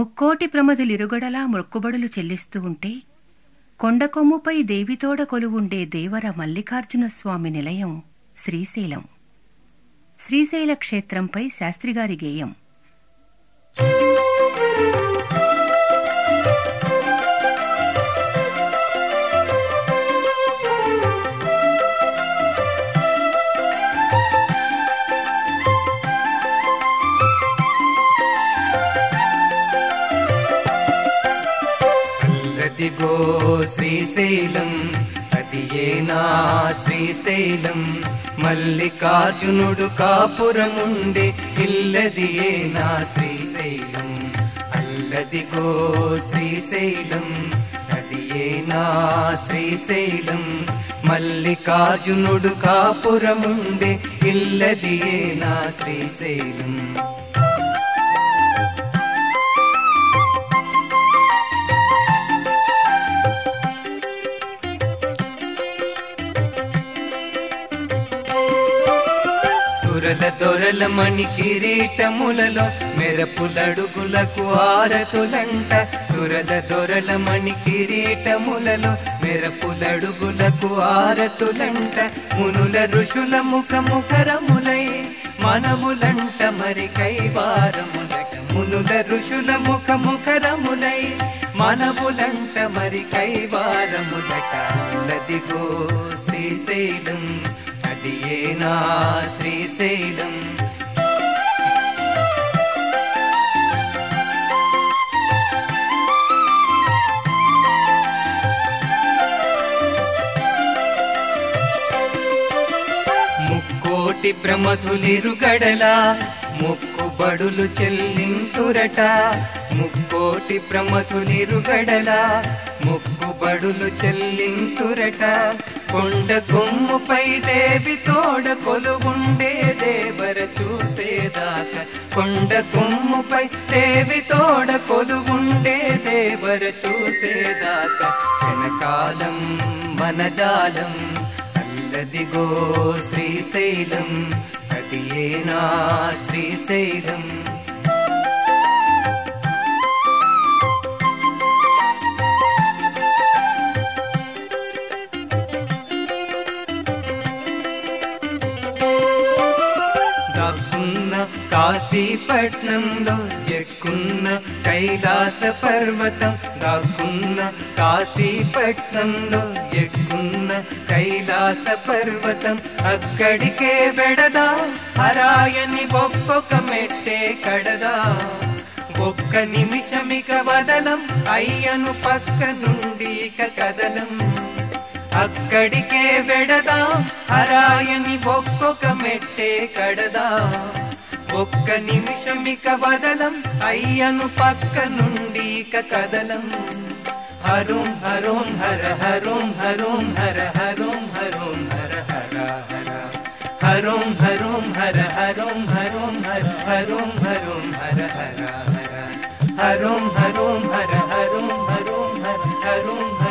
ముక్కోటి ప్రమదులిరుగడలా మొక్కుబడులు చెల్లిస్తూ ఉంటే కొండకొమ్ముపై దేవితోడ కొలువుండే దేవర మల్లికార్జున స్వామి నిలయం శ్రీశైలం శ్రీశైల క్షేత్రంపై శాస్త్రిగారి గేయం అల్లదిగో శ్రీశైలం అది ఏనా శ్రీశైలం మల్లికార్జునుడు కాపురముండే ఇల్లది ఏనా శ్రీశైలం అల్లదిగో శ్రీశైలం అది ఏనా శ్రీశైలం మల్లికార్జునుడు కాపురముండే ఇల్లది ఏనా శ్రీశైలం సురల దొరల మణి కిరీటములలో మెరపులడుగులకు ఆరతులంట సురల దొరల మణి కిరీటములలో మెరపులడుగులకు ఆరతులంట మునుల ఋషుల ముఖ ముఖరములై మనములంట మరి కైవారములట మునుల ఋషుల ముఖ ముఖరములై మనములంట మరి కైవారములట లదిగో శ్రీశైలం అది ఏనా శ్రీశైలం ముక్కోటి ప్రమధులిరుగడల ముక్కుబడులు చెల్లింతురట ముక్కోటి ప్రమధులిరుగడల ముక్కుబడులు చెల్లింతురట కొండ కొమ్ముపై దేవి తోడ కొలుగుండే దేవర చూసేదాకా కొండ కొమ్ముపై దేవి తోడ కొలుగుండే దేవర చూసేదాకా క్షణకాలం మనజాలం అల్లదిగో శ్రీశైలం అది ఏనా శ్రీశైలం దాక్కున్న కాశీపట్నంలో ఎక్కున్న కైలాస పర్వతం దాక్కున్న కాశీపట్నంలో ఎక్కున్న కైలాస పర్వతం అక్కడికే వెడదా హరాయని ఒక్కొక్క మెట్టే కడదా ఒక్క నిమిషమిక వదలం అయ్యను పక్క నుండి ఇక కదలం అక్కడికే వెడదా హరాయని ఒక్కొక్క మెట్టే కడదా ఒక్క నిమిషమిక బదలం అయ్యను పక్క నుండి ఇక కదలం హరోం హరోం హర హరోం హరోం హర హరోం హరోం హర హర హర హరోం హరోం హర హరోం హరోం హర హరోం హరోం హర హర హర హరోం హరోం హర హరోం హరోం హర హరోం